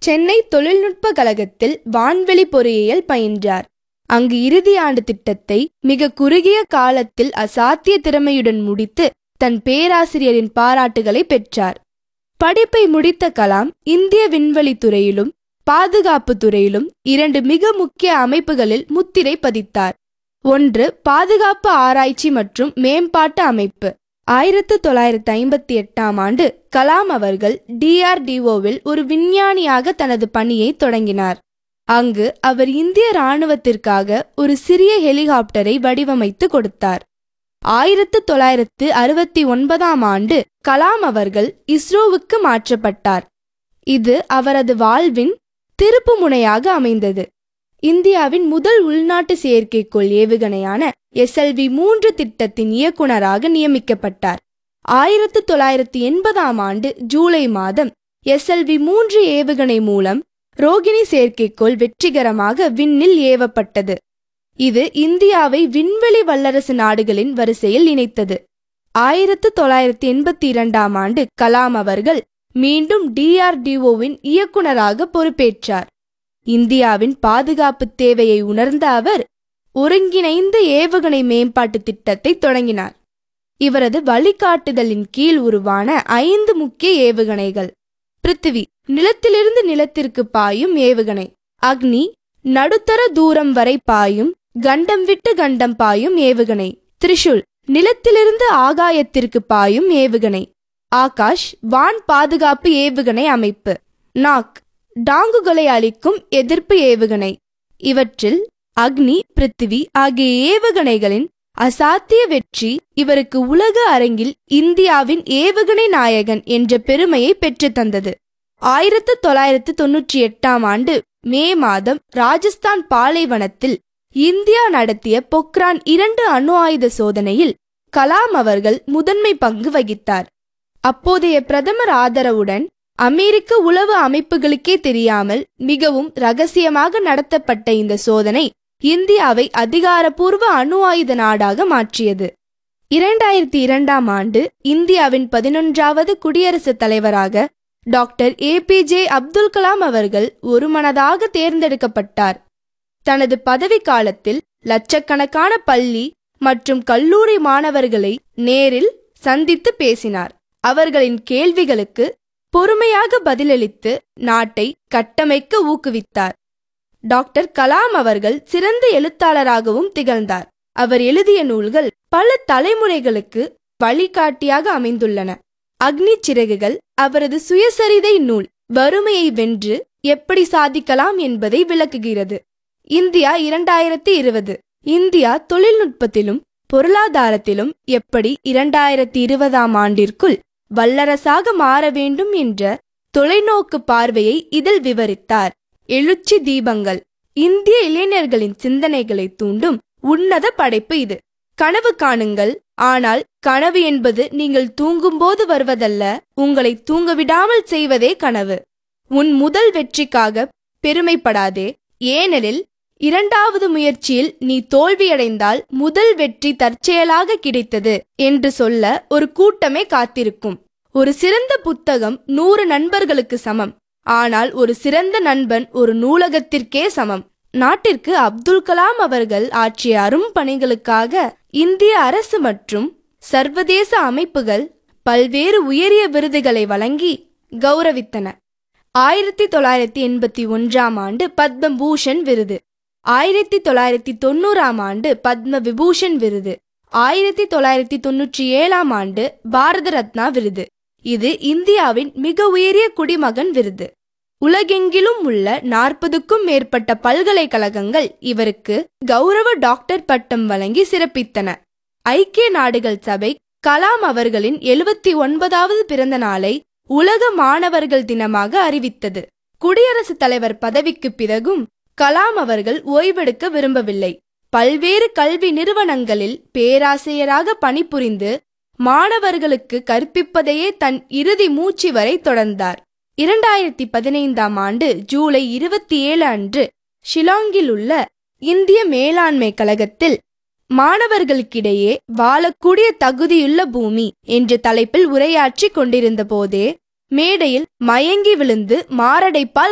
சென்னை தொழில்நுட்ப கழகத்தில் வான்வெளி பொறியியல் பயின்றார் அங்கு இறுதி ஆண்டு திட்டத்தை மிக குறுகிய காலத்தில் அசாத்திய திறமையுடன் முடித்து தன் பேராசிரியரின் பாராட்டுகளை பெற்றார் படிப்பை முடித்த கலாம் இந்திய விண்வெளி துறையிலும் பாதுகாப்பு துறையிலும் இரண்டு மிக முக்கிய அமைப்புகளில் முத்திரை பதித்தார் ஒன்று பாதுகாப்பு ஆராய்ச்சி மற்றும் மேம்பாட்டு அமைப்பு ஆயிரத்து தொள்ளாயிரத்து ஐம்பத்தி எட்டாம் ஆண்டு கலாம் அவர்கள் டிஆர்டிஓவில் ஒரு விஞ்ஞானியாக தனது பணியை தொடங்கினார் அங்கு அவர் இந்திய இராணுவத்திற்காக ஒரு சிறிய ஹெலிகாப்டரை வடிவமைத்து கொடுத்தார் ஆயிரத்து தொள்ளாயிரத்து அறுபத்தி ஒன்பதாம் ஆண்டு கலாம் அவர்கள் இஸ்ரோவுக்கு மாற்றப்பட்டார் இது அவரது வாழ்வின் திருப்பு முனையாக அமைந்தது இந்தியாவின் முதல் உள்நாட்டு செயற்கைக்கோள் ஏவுகணையான எஸ்எல்வி மூன்று திட்டத்தின் இயக்குனராக நியமிக்கப்பட்டார் ஆயிரத்து தொள்ளாயிரத்து எண்பதாம் ஆண்டு ஜூலை மாதம் எஸ்எல்வி மூன்று ஏவுகணை மூலம் ரோகிணி செயற்கைக்கோள் வெற்றிகரமாக விண்ணில் ஏவப்பட்டது இது இந்தியாவை விண்வெளி வல்லரசு நாடுகளின் வரிசையில் இணைத்தது ஆயிரத்து தொள்ளாயிரத்து எண்பத்தி இரண்டாம் ஆண்டு கலாம் அவர்கள் மீண்டும் டிஆர்டிஓவின் இயக்குனராக பொறுப்பேற்றார் இந்தியாவின் பாதுகாப்பு தேவையை உணர்ந்த அவர் ஒருங்கிணைந்த ஏவுகணை மேம்பாட்டு திட்டத்தை தொடங்கினார் இவரது வழிகாட்டுதலின் கீழ் உருவான ஐந்து முக்கிய ஏவுகணைகள் பிருத்திவி நிலத்திலிருந்து நிலத்திற்கு பாயும் ஏவுகணை அக்னி நடுத்தர தூரம் வரை பாயும் கண்டம் விட்டு கண்டம் பாயும் ஏவுகணை திரிஷுல் நிலத்திலிருந்து ஆகாயத்திற்கு பாயும் ஏவுகணை ஆகாஷ் வான் பாதுகாப்பு ஏவுகணை அமைப்பு நாக் டாங்குகளை அளிக்கும் எதிர்ப்பு ஏவுகணை இவற்றில் அக்னி பிருத்திவி ஆகிய ஏவுகணைகளின் அசாத்திய வெற்றி இவருக்கு உலக அரங்கில் இந்தியாவின் ஏவுகணை நாயகன் என்ற பெருமையை பெற்று தந்தது ஆயிரத்து தொள்ளாயிரத்து தொன்னூற்றி எட்டாம் ஆண்டு மே மாதம் ராஜஸ்தான் பாலைவனத்தில் இந்தியா நடத்திய பொக்ரான் இரண்டு அணு ஆயுத சோதனையில் கலாம் அவர்கள் முதன்மை பங்கு வகித்தார் அப்போதைய பிரதமர் ஆதரவுடன் அமெரிக்க உளவு அமைப்புகளுக்கே தெரியாமல் மிகவும் ரகசியமாக நடத்தப்பட்ட இந்த சோதனை இந்தியாவை அதிகாரப்பூர்வ அணு ஆயுத நாடாக மாற்றியது இரண்டாயிரத்தி இரண்டாம் ஆண்டு இந்தியாவின் பதினொன்றாவது குடியரசுத் தலைவராக டாக்டர் ஏபிஜே அப்துல் கலாம் அவர்கள் ஒருமனதாக தேர்ந்தெடுக்கப்பட்டார் தனது பதவி காலத்தில் லட்சக்கணக்கான பள்ளி மற்றும் கல்லூரி மாணவர்களை நேரில் சந்தித்து பேசினார் அவர்களின் கேள்விகளுக்கு பொறுமையாக பதிலளித்து நாட்டை கட்டமைக்க ஊக்குவித்தார் டாக்டர் கலாம் அவர்கள் சிறந்த எழுத்தாளராகவும் திகழ்ந்தார் அவர் எழுதிய நூல்கள் பல தலைமுறைகளுக்கு வழிகாட்டியாக அமைந்துள்ளன அக்னி சிறகுகள் அவரது சுயசரிதை நூல் வறுமையை வென்று எப்படி சாதிக்கலாம் என்பதை விளக்குகிறது இந்தியா இரண்டாயிரத்தி இருபது இந்தியா தொழில்நுட்பத்திலும் பொருளாதாரத்திலும் எப்படி இரண்டாயிரத்தி இருபதாம் ஆண்டிற்குள் வல்லரசாக மாற வேண்டும் என்ற தொலைநோக்கு பார்வையை இதில் விவரித்தார் எழுச்சி தீபங்கள் இந்திய இளைஞர்களின் சிந்தனைகளை தூண்டும் உன்னத படைப்பு இது கனவு காணுங்கள் ஆனால் கனவு என்பது நீங்கள் தூங்கும்போது வருவதல்ல உங்களை தூங்க விடாமல் செய்வதே கனவு உன் முதல் வெற்றிக்காக பெருமைப்படாதே ஏனெனில் இரண்டாவது முயற்சியில் நீ தோல்வியடைந்தால் முதல் வெற்றி தற்செயலாக கிடைத்தது என்று சொல்ல ஒரு கூட்டமே காத்திருக்கும் ஒரு சிறந்த புத்தகம் நூறு நண்பர்களுக்கு சமம் ஆனால் ஒரு சிறந்த நண்பன் ஒரு நூலகத்திற்கே சமம் நாட்டிற்கு அப்துல் கலாம் அவர்கள் ஆற்றிய அரும் பணிகளுக்காக இந்திய அரசு மற்றும் சர்வதேச அமைப்புகள் பல்வேறு உயரிய விருதுகளை வழங்கி கௌரவித்தன ஆயிரத்தி தொள்ளாயிரத்தி எண்பத்தி ஒன்றாம் ஆண்டு பத்ம பூஷன் விருது ஆயிரத்தி தொள்ளாயிரத்தி தொண்ணூறாம் ஆண்டு பத்ம விபூஷன் விருது ஆயிரத்தி தொள்ளாயிரத்தி தொன்னூற்றி ஏழாம் ஆண்டு பாரத ரத்னா விருது இது இந்தியாவின் மிக உயரிய குடிமகன் விருது உலகெங்கிலும் உள்ள நாற்பதுக்கும் மேற்பட்ட பல்கலைக்கழகங்கள் இவருக்கு கௌரவ டாக்டர் பட்டம் வழங்கி சிறப்பித்தன ஐக்கிய நாடுகள் சபை கலாம் அவர்களின் எழுபத்தி ஒன்பதாவது பிறந்த நாளை உலக மாணவர்கள் தினமாக அறிவித்தது குடியரசுத் தலைவர் பதவிக்கு பிறகும் கலாம் அவர்கள் ஓய்வெடுக்க விரும்பவில்லை பல்வேறு கல்வி நிறுவனங்களில் பேராசிரியராக பணிபுரிந்து மாணவர்களுக்கு கற்பிப்பதையே தன் இறுதி மூச்சு வரை தொடர்ந்தார் இரண்டாயிரத்தி பதினைந்தாம் ஆண்டு ஜூலை இருபத்தி ஏழு அன்று ஷிலாங்கில் உள்ள இந்திய மேலாண்மை கழகத்தில் மாணவர்களுக்கிடையே வாழக்கூடிய தகுதியுள்ள பூமி என்ற தலைப்பில் உரையாற்றி கொண்டிருந்த போதே மேடையில் மயங்கி விழுந்து மாரடைப்பால்